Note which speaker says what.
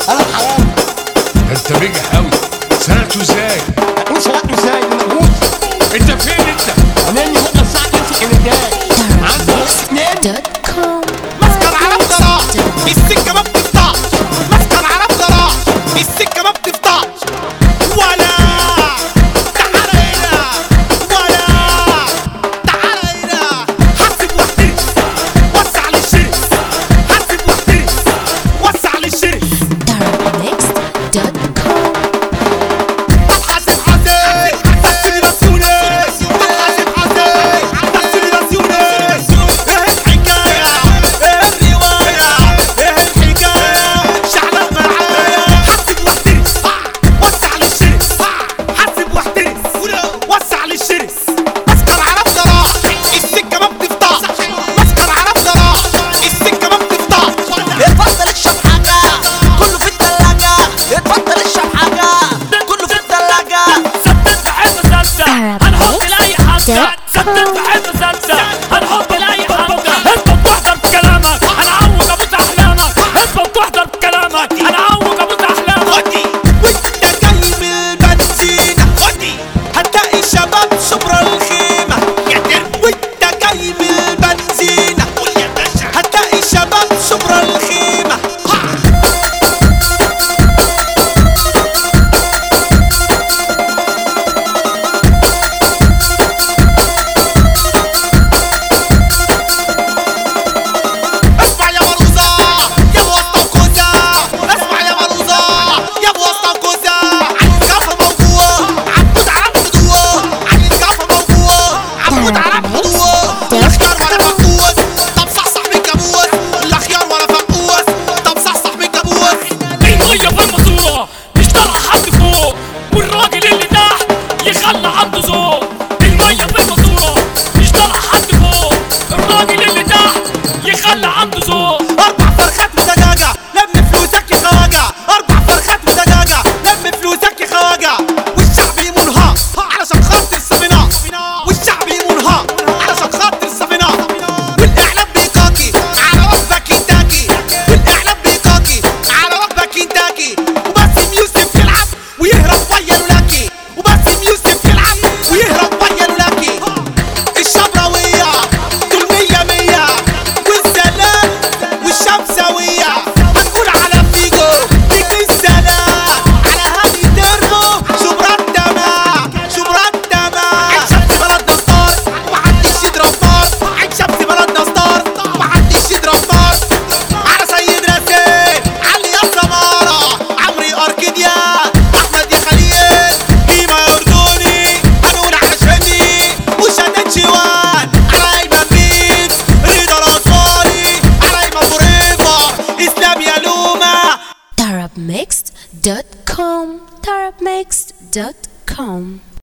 Speaker 1: انا حرام
Speaker 2: ده انت بيجح قوي سرقته ازاي
Speaker 1: انت سرقته ازاي انا موجود
Speaker 2: انت فين انت
Speaker 1: انا اني ممكن ساعه امسك النداء عندي نص اتنين
Speaker 3: مسكر عرب جراح السكة ما بتفتحش مسكر عرب جراح السكة ما بتفتحش ولا تعال هنا ولا تعال هنا حاسب واحترس وسع للشرس حاسب واحترس وسع للشرس طب حاسب حاسب اكسلراسيونس طب حاسب حاسب اكسلراسيونس ايه الحكاية ايه الرواية ايه الحكاية شعلة معايا حاسب واحترس وسع للشرس حاسب واحترس وسع للشرس مسكر عرب جراح السكة ما بتفتحش مسكر عرب جراح السكة ما بتفتحش
Speaker 4: اتفضل اشرب حاجة كله في التلاجة اتفضل اشرب حاجة كله في التلاجة
Speaker 5: ثبت بحب ثابتة هنحط لأي حبكة ثبت بحب ثابتة هنحط لأي حبكة اثبت واحضر بكلامك هنعوج أبوس أحلامك اثبت واحضر بكلامك هنعوج أبوس أحلامك
Speaker 3: ودي وانت جاي من البنزينة ودي هتلاقي شباب شبرا الخيمة يا ترى وانت جاي من البنزينة قول يا باشا هتلاقي شباب شبرا الخيمة ها. اسمع يا مروزة يا وسط الكوزة اسمع يا مروزة يا وسط الكوزة علي الكفر موجوع عبود عرب حدوة علي الكفر موجوع عبود عرب حدوة الاخيار ولا فقوس طب صحصح من كابوس الاخيار ولا فقوس طب صحصح من كابوس
Speaker 5: المية في الماسورة مش طالعة حد فوق والراجل اللي تحت يخلى عنده ذوق المية في الماسورة مش طالعة حد فوق الراجل اللي تحت يخلى عنده ذوق
Speaker 3: اربع فرخات ودجاجة لم فلوسك يا خواجة اربع فرخات ودجاجة لم فلوسك يا خواجة والشعب يمونها علشان خاطر السفينة والشعب يمونها علشان خاطر السفينة والاعلام بيقاكي على وجبة كنتاكي والاعلام بيقاكي على وجبة كنتاكي وباسم يوسف يلعب ويهرب ويا لولاكي وباسم يوسف يلعب ويهرب ويا لولاكي الشبراوية دول مية مية والسلام والشمساوية هنقول على فيجو فيجو السلام على هادي تربو شبرات دماء شبرات دماء عين شمس بلدنا ستار ومحدش يضرب نار عين شمس بلدنا ستار ومحدش يضرب نار على سيد راسين علي يا سمارة عمري أركيديا أحمد يا خليل قيمة أردني هنقول عشاني وشدد شوان على أيمن ميت رضا الأنصاري على أيمن فوريفر إسلام يا لومة
Speaker 6: Tarabmixed.com Tarabmixed.com